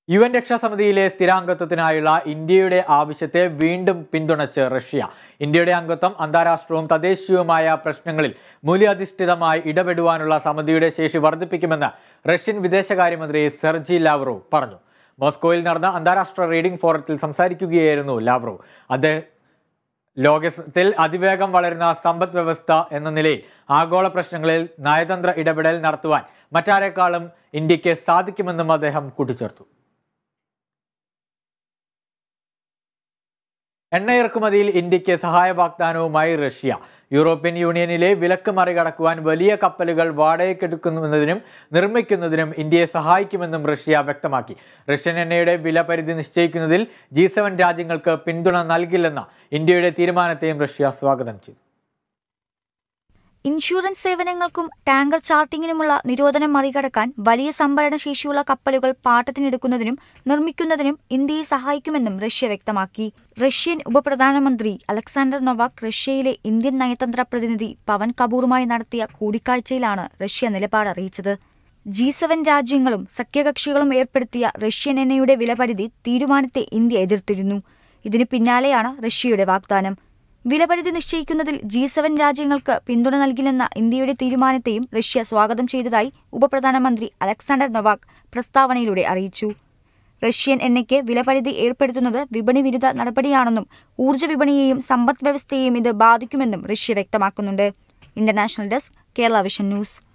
U N രക്ഷാസമിതിയിലെ സ്ഥിരാംഗത്വത്തിനായുള്ള ഇന്ത്യയുടെ ആവശ്യത്തെ വീണ്ടും പിന്തുണച്ച് റഷ്യ ഇന്ത്യയുടെ അംഗത്വം അന്താരാഷ്ട്രവും തദ്ദേശീയവുമായ പ്രശ്നങ്ങളിൽ മൂല്യാധിഷ്ഠിതമായി ഇടപെടുവാനുള്ള സമിതിയുടെ ശേഷി വർദ്ധിപ്പിക്കുമെന്ന് റഷ്യൻ വിദേശകാര്യമന്ത്രി സെർജി ലാവ്റോ പറഞ്ഞു മോസ്കോയിൽ നടന്ന അന്താരാഷ്ട്ര റീഡിംഗ് ഫോറത്തിൽ സംസാരിക്കുകയായിരുന്നു ലാവ്റോ അദ്ദേഹം ലോകത്തിൽ അതിവേഗം വളരുന്ന സമ്പദ് വ്യവസ്ഥ എന്ന നിലയിൽ ആഗോള പ്രശ്നങ്ങളിൽ നയതന്ത്ര ഇടപെടൽ നടത്തുവാൻ മറ്റാരെക്കാളും ഇന്ത്യക്ക് സാധിക്കുമെന്നും അദ്ദേഹം കൂട്ടിച്ചേർത്തു എണ്ണ ഇറക്കുമതിയിൽ ഇന്ത്യക്ക് സഹായ വാഗ്ദാനവുമായി റഷ്യ യൂറോപ്യൻ യൂണിയനിലെ വിലക്ക് മറികടക്കുവാൻ വലിയ കപ്പലുകൾ വാടകയ്ക്കെടുക്കുന്നതിനും നിർമ്മിക്കുന്നതിനും ഇന്ത്യയെ സഹായിക്കുമെന്നും റഷ്യ വ്യക്തമാക്കി റഷ്യൻ എണ്ണയുടെ വില പരിധി നിശ്ചയിക്കുന്നതിൽ ജി സെവൻ രാജ്യങ്ങൾക്ക് പിന്തുണ നൽകില്ലെന്ന ഇന്ത്യയുടെ തീരുമാനത്തെയും റഷ്യ സ്വാഗതം ചെയ്തു ഇൻഷുറൻസ് സേവനങ്ങൾക്കും ടാങ്കർ ചാർട്ടിങ്ങിനുമുള്ള നിരോധനം മറികടക്കാൻ വലിയ സംഭരണ ശേഷിയുള്ള കപ്പലുകൾ പാട്ടത്തിനെടുക്കുന്നതിനും നിർമ്മിക്കുന്നതിനും ഇന്ത്യയെ സഹായിക്കുമെന്നും റഷ്യ വ്യക്തമാക്കി റഷ്യൻ ഉപപ്രധാനമന്ത്രി അലക്സാണ്ടർ നൊവാക് റഷ്യയിലെ ഇന്ത്യൻ നയതന്ത്ര പ്രതിനിധി പവൻ കപൂറുമായി നടത്തിയ കൂടിക്കാഴ്ചയിലാണ് റഷ്യ നിലപാട് അറിയിച്ചത് ജി സെവൻ രാജ്യങ്ങളും സഖ്യകക്ഷികളും ഏർപ്പെടുത്തിയ റഷ്യൻ എണ്ണയുടെ വിലപരിധി തീരുമാനത്തെ ഇന്ത്യ എതിർത്തിരുന്നു ഇതിന് പിന്നാലെയാണ് റഷ്യയുടെ വാഗ്ദാനം വിലപരിധി നിശ്ചയിക്കുന്നതിൽ ജി സെവൻ രാജ്യങ്ങൾക്ക് പിന്തുണ നൽകില്ലെന്ന ഇന്ത്യയുടെ തീരുമാനത്തെയും റഷ്യ സ്വാഗതം ചെയ്തതായി ഉപപ്രധാനമന്ത്രി അലക്സാണ്ടർ നൊവാക് പ്രസ്താവനയിലൂടെ അറിയിച്ചു റഷ്യൻ എണ്ണയ്ക്ക് വിലപരിധി ഏർപ്പെടുത്തുന്നത് വിപണി വിരുദ്ധ നടപടിയാണെന്നും ഊർജ്ജ വിപണിയെയും സമ്പദ് വ്യവസ്ഥയെയും ഇത് ബാധിക്കുമെന്നും റഷ്യ വ്യക്തമാക്കുന്നുണ്ട് international desk Kerala vision news